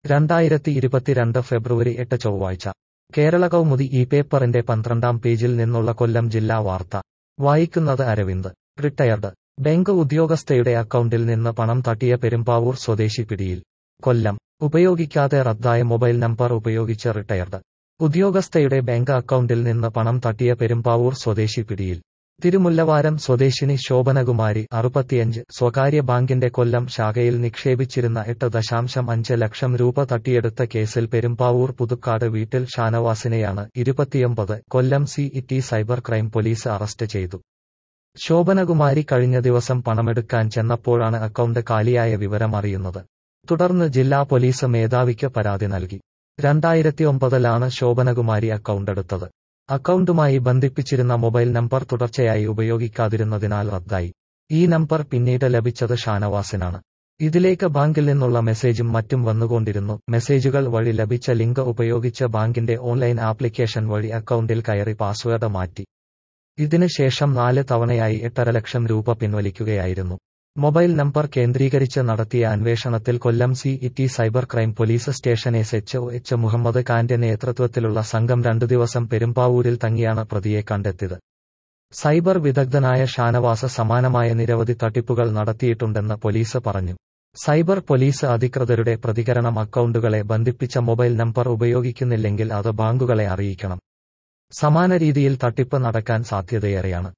രണ്ടായിരത്തി ഇരുപത്തിരണ്ട് ഫെബ്രുവരി എട്ട് ചൊവ്വാഴ്ച കേരള കൗമുദി ഈ പേപ്പറിന്റെ പന്ത്രണ്ടാം പേജിൽ നിന്നുള്ള കൊല്ലം ജില്ലാ വാർത്ത വായിക്കുന്നത് അരവിന്ദ് റിട്ടയർഡ് ബാങ്ക് ഉദ്യോഗസ്ഥയുടെ അക്കൗണ്ടിൽ നിന്ന് പണം തട്ടിയ പെരുമ്പാവൂർ സ്വദേശി പിടിയിൽ കൊല്ലം ഉപയോഗിക്കാതെ റദ്ദായ മൊബൈൽ നമ്പർ ഉപയോഗിച്ച് റിട്ടയർഡ് ഉദ്യോഗസ്ഥയുടെ ബാങ്ക് അക്കൗണ്ടിൽ നിന്ന് പണം തട്ടിയ പെരുമ്പാവൂർ സ്വദേശി പിടിയിൽ തിരുമുല്ലവാരം സ്വദേശിനി ശോഭനകുമാരി അറുപത്തിയഞ്ച് സ്വകാര്യ ബാങ്കിന്റെ കൊല്ലം ശാഖയിൽ നിക്ഷേപിച്ചിരുന്ന എട്ട് ദശാംശം അഞ്ച് ലക്ഷം രൂപ തട്ടിയെടുത്ത കേസിൽ പെരുമ്പാവൂർ പുതുക്കാട് വീട്ടിൽ ഷാനവാസിനെയാണ് ഇരുപത്തിയൊമ്പത് Kollam city cyber crime police arrest ചെയ്തു ശോഭനകുമാരി കഴിഞ്ഞ ദിവസം പണമെടുക്കാൻ ചെന്നപ്പോഴാണ് അക്കൗണ്ട് കാലിയായ വിവരം അറിയുന്നത് തുടർന്ന് ജില്ലാ പോലീസ് മേധാവിക്ക് പരാതി നൽകി രണ്ടായിരത്തി ഒമ്പതിലാണ് ശോഭനകുമാരി അക്കൗണ്ട് എടുത്തത് അക്കൗണ്ടുമായി ബന്ധിപ്പിച്ചിരുന്ന മൊബൈൽ നമ്പർ തുടർച്ചയായി ഉപയോഗിക്കാതിരുന്നതിനാൽ റദ്ദായി ഈ നമ്പർ പിന്നീട് ലഭിച്ചത് ഷാനവാസിനാണ് ഇതിലേക്ക് ബാങ്കിൽ നിന്നുള്ള മെസ്സേജും മറ്റും വന്നുകൊണ്ടിരുന്നു മെസ്സേജുകൾ വഴി ലഭിച്ച ലിങ്ക് ഉപയോഗിച്ച് ബാങ്കിന്റെ ഓൺലൈൻ ആപ്ലിക്കേഷൻ വഴി അക്കൗണ്ടിൽ കയറി പാസ്വേഡ് മാറ്റി ഇതിന് ശേഷം നാല് തവണയായി എട്ടര ലക്ഷം രൂപ പിൻവലിക്കുകയായിരുന്നു മൊബൈൽ നമ്പർ കേന്ദ്രീകരിച്ച് നടത്തിയ അന്വേഷണത്തിൽ Kollam city cyber crime police station S H O H Muhammad ഖാന്റെ നേതൃത്വത്തിലുള്ള സംഘം രണ്ടു ദിവസം പെരുമ്പാവൂരിൽ തങ്ങിയാണ് പ്രതിയെ കണ്ടെത്തിയത് സൈബർ വിദഗ്ധനായ ഷാനവാസ സമാനമായ നിരവധി തട്ടിപ്പുകൾ നടത്തിയിട്ടുണ്ടെന്ന് പോലീസ് പറഞ്ഞു സൈബർ പോലീസ് അധികൃതരുടെ പ്രതികരണം അക്കൗണ്ടുകളെ ബന്ധിപ്പിച്ച മൊബൈൽ നമ്പർ ഉപയോഗിക്കുന്നില്ലെങ്കിൽ അത് ബാങ്കുകളെ അറിയിക്കണം സമാന രീതിയിൽ തട്ടിപ്പ് നടക്കാൻ സാധ്യതയേറെയാണ്